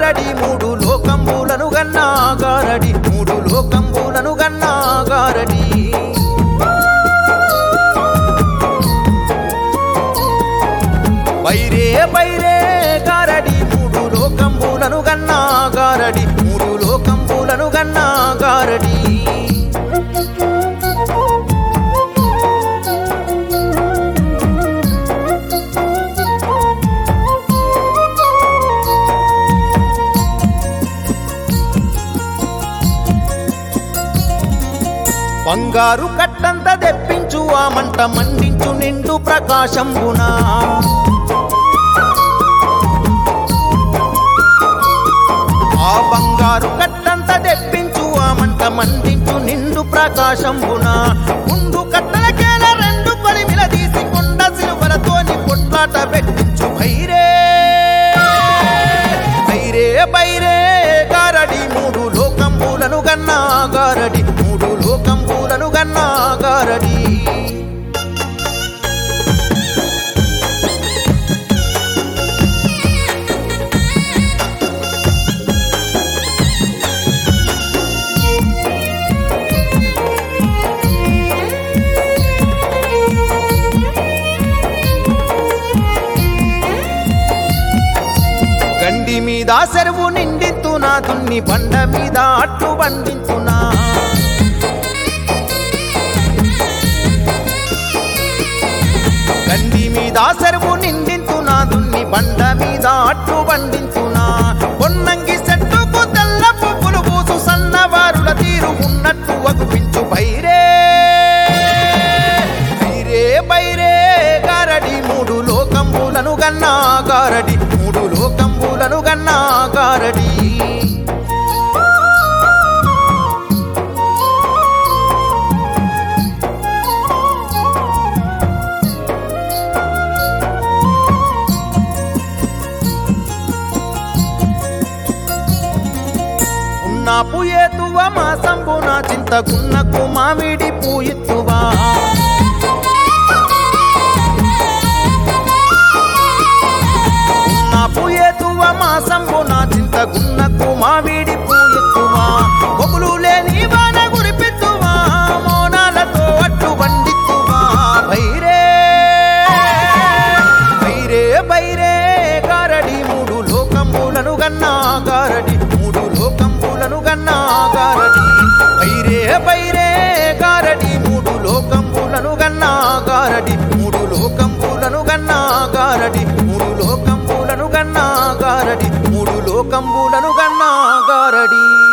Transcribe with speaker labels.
Speaker 1: గారడి మూడు లోకంబులను గన్నా గారడి మూడు లోకంబులను గన్నా గారడి బైరే బైరే గారడి మూడు లోకంబులను గన్నా గారడి మూడు లోకంబులను గన్నా గారడి బంగారు కట్టంత తెప్పించు ఆ మంట మండించు నిండు ప్రకాశంబునా ఆ బంగారు కట్టంత తెప్పించు ఆ మంట మండించు నిండు ప్రకాశంబున ముందు కట్టలకేల రెండు కొలిమిల తీసి కొండ సిలువలతోని కొట్లాట పెట్టించు భైరే భైరే బైరే గారడి మూడు లోకంబులను గన్నా గారడి మూడు లోకంబులను గన్నా గారడి గండి మీద చెరువు నిండింతునా దున్ని బండ మీద అట్టు బండించునా గండి మీద చెరువు నిండింతునా దున్ని బండ మీద అట్టు బండించునా పొన్నంగి చెట్టుకు తెల్ల పువ్వులు పూసు సన్నవారుల తీరు ఉన్నట్టు వగుపించు బైరే బైరే బైరే గారడి మూడు లోకంబులను గన్నా గారడి మూడు లోకంబులను గన్నా గారడి ఉన్న పుయేతువ మా సంబున చింతకున్నకు మామిడి పూయిత్తువా ఉన్న పుయేతువ మా సంబున చింతకున్నకు మామిడి పూయిత్తువా పొగులు లేని వాన గురిపిత్తువా మోనాలతో అట్టు బండిత్తువా భైరే బైరే బైరే గారడి మూడు లోకంబులను గన్నా గారడి మూడు లోకంబులను గన్నా గారడి బైరే బైరే గారడి మూడు లోకంబులను గన్నా గారడి మూడు లోకంబులను గన్నా గారడి మూడు లోకంబులను గన్నా గారడి మూడు లోకంబులను గన్నా గారడి